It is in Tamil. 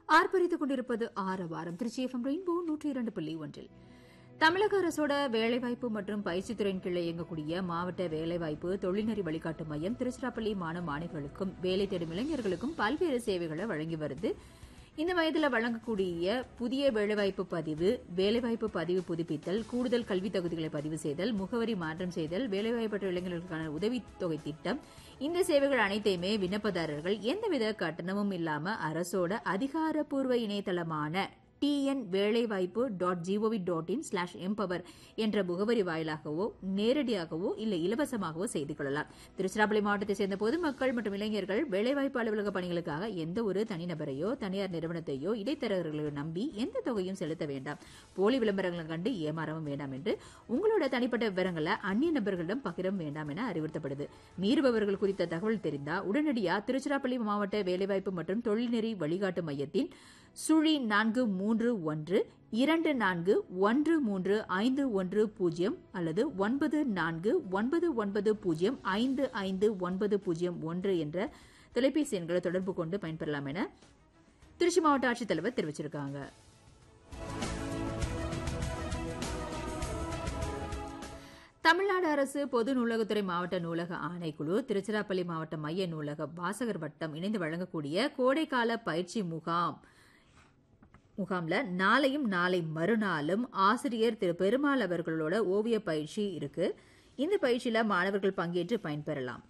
ஆர்ப்பரித்துக் கொண்டிருப்பது ஆரவாரம் திருச்சி எஃப்எம் ரெயின்போ நூற்றி இரண்டு புள்ளி ஒன்றில் தமிழக அரசோட வேலைவாய்ப்பு மற்றும் பயிற்சித்துறையின் கீழே இயங்கக்கூடிய மாவட்ட வேலைவாய்ப்பு தொழில்நெறி வழிகாட்டு மையம் திருச்சிராப்பள்ளி மாணவ மாணவிகளுக்கும் வேலை தேடும் இளைஞர்களுக்கும் பல்வேறு சேவைகளை வழங்கி வருது இந்த மையத்தில் வழங்கக்கூடிய புதிய வேலைவாய்ப்பு பதிவு வேலைவாய்ப்பு பதிவு புதுப்பித்தல் கூடுதல் கல்வித் தகுதிகளை பதிவு செய்தல் முகவரி மாற்றம் செய்தல் வேலைவாய்ப்பற்ற இளைஞர்களுக்கான உதவித்தொகை திட்டம் இந்த சேவைகள் அனைத்தையுமே விண்ணப்பதாரர்கள் எந்தவித கட்டணமும் இல்லாம அரசோட அதிகாரப்பூர்வ இணையதளமான டிஎன் வேலைவாய்ப்பு dot G O V dot in slash empower என்ற முகவரி வாயிலாகவோ நேரடியாகவோ இல்லை இலவசமாகவோ செய்து கொள்ளலாம் திருச்சிராப்பள்ளி மாவட்டத்தை சேர்ந்த பொதுமக்கள் மற்றும் இளைஞர்கள் வேலைவாய்ப்பு அலுவலக பணிகளுக்காக எந்த ஒரு தனிநபரையோ தனியார் நிறுவனத்தையோ இடைத்தரகர்களையோ நம்பி எந்த தொகையும் செலுத்த வேண்டாம் போலி விளம்பரங்களை கண்டு ஏமாறவும் வேண்டாம் என்று உங்களோட தனிப்பட்ட விவரங்களை அந்நிய நபர்களிடம் பகிரவும் வேண்டாம் என அறிவுறுத்தப்படுது மீறுபவர்கள் குறித்த தகவல் தெரிந்தா உடனடியா திருச்சிராப்பள்ளி மாவட்ட வேலைவாய்ப்பு மற்றும் தொழில்நெறி வழிகாட்டு மையத்தின் சுழி நான்கு மூன்று ஒன்று இரண்டு நான்கு ஒன்று மூன்று ஐந்து ஒன்று பூஜ்ஜியம் அல்லது ஒன்பது நான்கு ஒன்பது ஒன்பது பூஜ்ஜியம் ஐந்து ஐந்து ஒன்பது பூஜ்ஜியம் ஒன்று என்ற தொலைபேசி எண்களை தொடர்பு கொண்டு பயன்பெறலாம் என திருச்சி மாவட்ட ஆட்சித்தலைவர் தெரிவிச்சிருக்காங்க தமிழ்நாடு அரசு பொது நூலகத்துறை மாவட்ட நூலக ஆணைக்குழு திருச்சிராப்பள்ளி மாவட்ட மைய நூலக வாசகர் வட்டம் இணைந்து வழங்கக்கூடிய கோடைக்கால பயிற்சி முகாம் முகாம்ல நாளையும் நாளை மறுநாளும் ஆசிரியர் திரு பெருமாள் அவர்களோட ஓவிய பயிற்சி இருக்கு இந்த பயிற்சியில மாணவர்கள் பங்கேற்று பயன்பெறலாம்